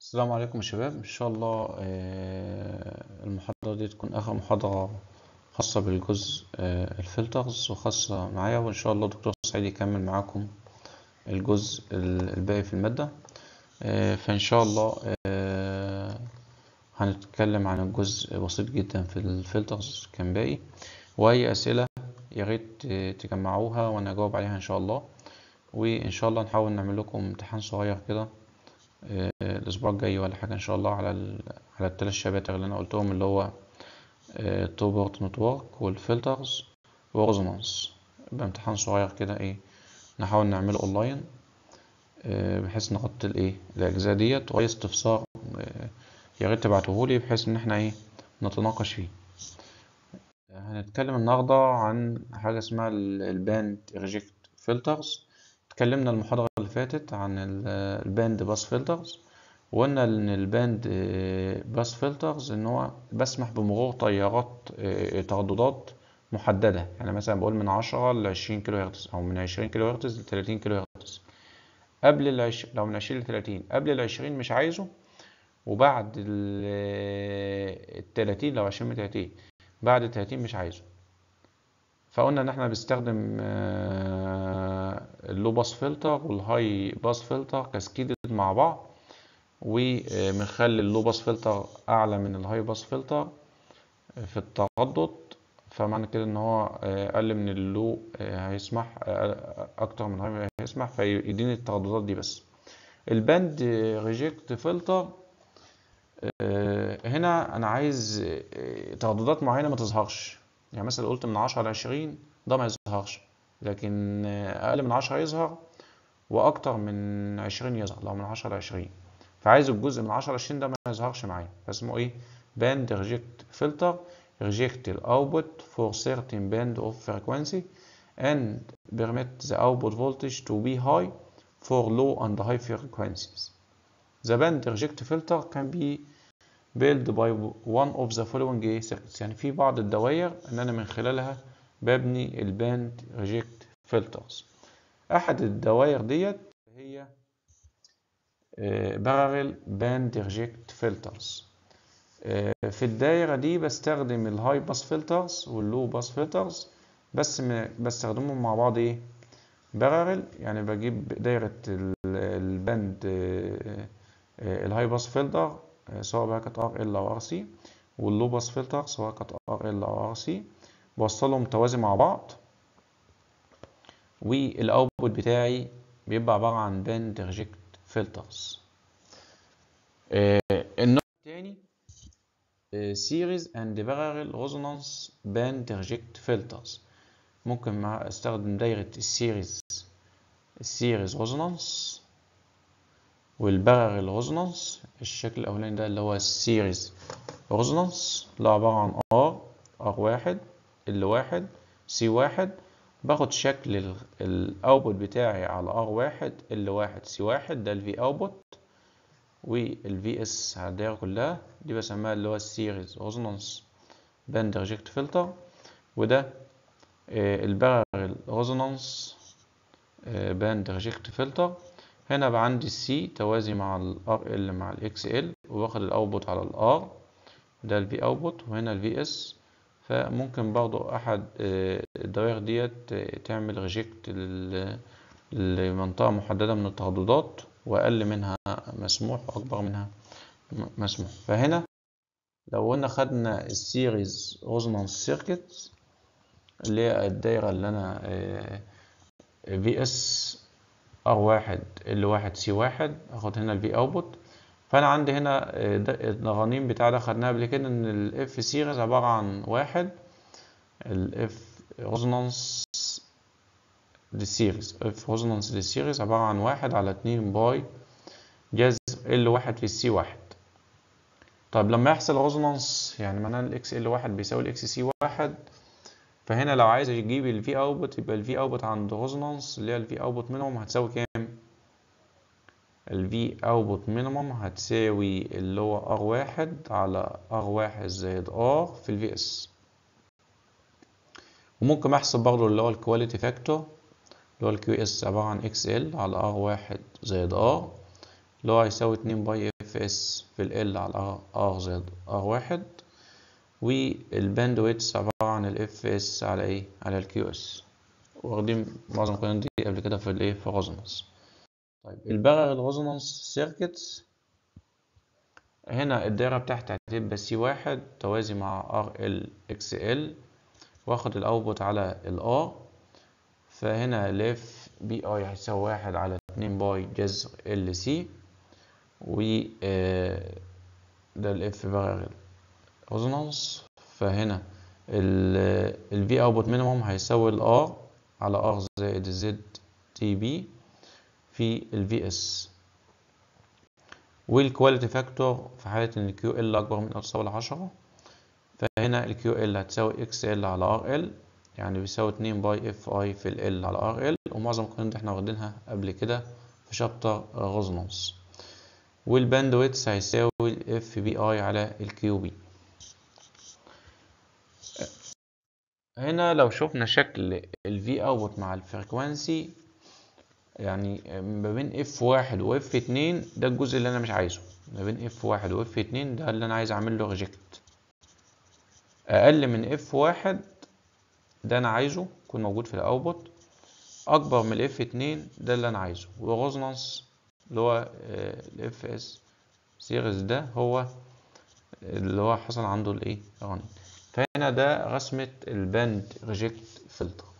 السلام عليكم يا شباب ان شاء الله آه، المحاضرة دي تكون اخر محاضرة خاصة بالجزء آه، الفلترز وخاصة معايا وان شاء الله دكتور سعيد يكمل معاكم الجزء ال- الباقي في المادة آه، فان شاء الله آه، هنتكلم عن الجزء بسيط جدا في الفلترز كان باقي واي اسئلة يا ريت آه، تجمعوها وانا اجاوب عليها ان شاء الله وان شاء الله نحاول نعمل لكم امتحان صغير كده آه، الاسبوع الجاي ولا حاجه ان شاء الله على ال... على الثلاث شباتر اللي انا قلتهم اللي هو توبورت نتورك والفلترز وريزونانس يبقى امتحان صغير كده ايه نحاول نعمله اونلاين آه، بحيث نغطي الايه الاجزاء ديت واي استفسار آه، يا ريت تبعتوهولي بحيث ان احنا ايه نتناقش فيه هنتكلم النهارده عن حاجه اسمها الباند ريجكت فلترز اتكلمنا المحاضرة اللي فاتت عن ال- الباند باس فلترز وقلنا ان الباند آه، باس فلترز ان هو بسمح بمرور تيارات آه، ترددات محددة يعني مثلا بقول من 10 ل 20 كيلو هرتز او من 20 كيلو هرتز ل 30 كيلو هرتز قبل العش... لو من 20 ل 30 قبل ال 20 مش عايزه وبعد ال ال 30 لو 20 من 30 بعد ال 30 مش عايزه فقلنا ان احنا بنستخدم آه، اللو باس فلتر والهاي باس فلتر كاسكيدد مع بعض وبنخلي اللو باس فلتر اعلى من الهاي باس فلتر في التردد فمعنى كده ان هو آه، اقل من اللو آه، هيسمح آه، اكتر من الهاي هيسمح فيديني الترددات دي بس الباند ريجكت فلتر هنا انا عايز آه، ترددات معينه ما تظهرش يعني مثلا قلت من 10 ل 20 ده ما يظهرش لكن آه، اقل من 10 يظهر واكتر من 20 يظهر لو من 10 ل 20 فعايز الجزء من 10 ل 20 ده ما يظهرش معايا فاسمه ايه باند ريجكت فلتر reject the output for certain band of frequency and permit the output voltage to be high for low and high frequencies. The band reject filter can be built by one of the following circuits يعني في بعض الدوائر ان انا من خلالها ببني الباند ريجكت فلترز احد الدوائر ديت هي بارل باند ريجكت فلترز في الدايرة دي بستخدم الهاي باس فلترز واللو باس فلترز بس م- بستخدمهم مع بعض ايه بارل يعني بجيب دايرة ال- الباند آه، آه، الهاي باس فلتر آه، سواء بقى كانت ار ال او ار سي واللو باس فلتر سواء كانت ار ال او ار سي بوصلهم توازي مع بعض والاوتبوت بتاعي بيبقى عبارة عن باند ريجكت فلترز النوع التاني سيريز اند بارل ريزونانس باند ريجكت فلترز ممكن مع استخدم دايرة السيريز السيريز ريزونانس والبارل ريزونانس الشكل الاولاني ده اللي هو السيريز ريزونانس اللي هو عبارة عن ار ار واحد ال واحد سي واحد باخد شكل الاوتبوت بتاعي على ار واحد ال واحد سي واحد ده الفي اوتبوت والفي اس على الدايره كلها دي بسميها اللي هو السيريز ريزونانس باند ريجكت فلتر وده البارل ريزونانس باند ريجكت فلتر هنا بقى عندي السي توازي مع الار ال مع الاكس ال واخد الاوتبوت على الار ده الفي اوتبوت وهنا الفي اس فممكن برضو احد آه، الدوائر ديت آه، تعمل ريجكت لمنطقة محددة من الترددات واقل منها مسموح واكبر منها م- مسموح فهنا لو قلنا خدنا السيريز ريزونانس سيركت اللي هي الدايرة اللي انا في اس ار واحد ال واحد سي واحد اخد هنا الفي اوتبوت فانا عندي هنا آه، ده- الرنين بتاع ده خدناه قبل كده ان الاف سيريز عبارة عن واحد الاف ريزونانس للسيريز اف ريزونانس للسيريز عبارة عن واحد على اتنين باي جذر ال واحد في السي واحد طب لما يحصل ريزونانس يعني معناه الاكس ال واحد بيساوي الاكس سي واحد فهنا لو عايز اجيب الفي اوتبوت يبقى الفي اوتبوت عند ريزونانس اللي هي الفي اوتبوت مينيموم هتساوي كام الفي اوتبوت مينيموم هتساوي اللي هو ار واحد على ار واحد زائد ار في الفي اس وممكن احسب برضه اللي هو الكواليتي فاكتور اللي هو الكيو اس عبارة عن اكس ال على ار واحد زائد ار اللي هو هيساوي اتنين باي اف الاف اس في ال على ار زائد ار واحد والباند ويتس عبارة عن الاف اس على ايه على الكيو اس واخدين معظم القوانين دي قبل كده في الايه في الريزونانس طيب البارل ريزونانس سيركتس هنا الدايرة بتاعتي هتبقى سي واحد توازي مع ار ال اكس ال واخد الاوتبوت على الار فهنا الاف بي اي هيساوي واحد على اتنين باي جذر ال سي و ده الاف بارل ريزونانس فهنا الفي اوتبوت مينيموم هيساوي الار على ار زائد زد تي بي في الفي اس والكواليتي فاكتور في حالة ان الكيو ال اكبر من او تساوي لعشرة فهنا الكيو ال هتساوي اكس ال على ار ال يعني بيساوي اتنين باي اف اي في ال على ار ال ومعظم القوانين دي احنا واخدينها قبل كده في شابتر ريزونانس والباند ويتس هيساوي الاف بي اي على الكيو بي هنا لو شفنا شكل الفي اوتبوت مع الفريكوانسي يعني ما بين اف واحد واف اتنين ده الجزء اللي انا مش عايزه ما بين اف واحد واف اتنين ده اللي انا عايز اعمل له ريجكت اقل من اف واحد ده انا عايزه يكون موجود في الاوتبوت اكبر من الاف اتنين ده اللي انا عايزه والريزونانس اللي هو الاف اس سيريز ده هو اللي هو حصل عنده الايه رن فهنا ده رسمة الباند ريجكت فلتر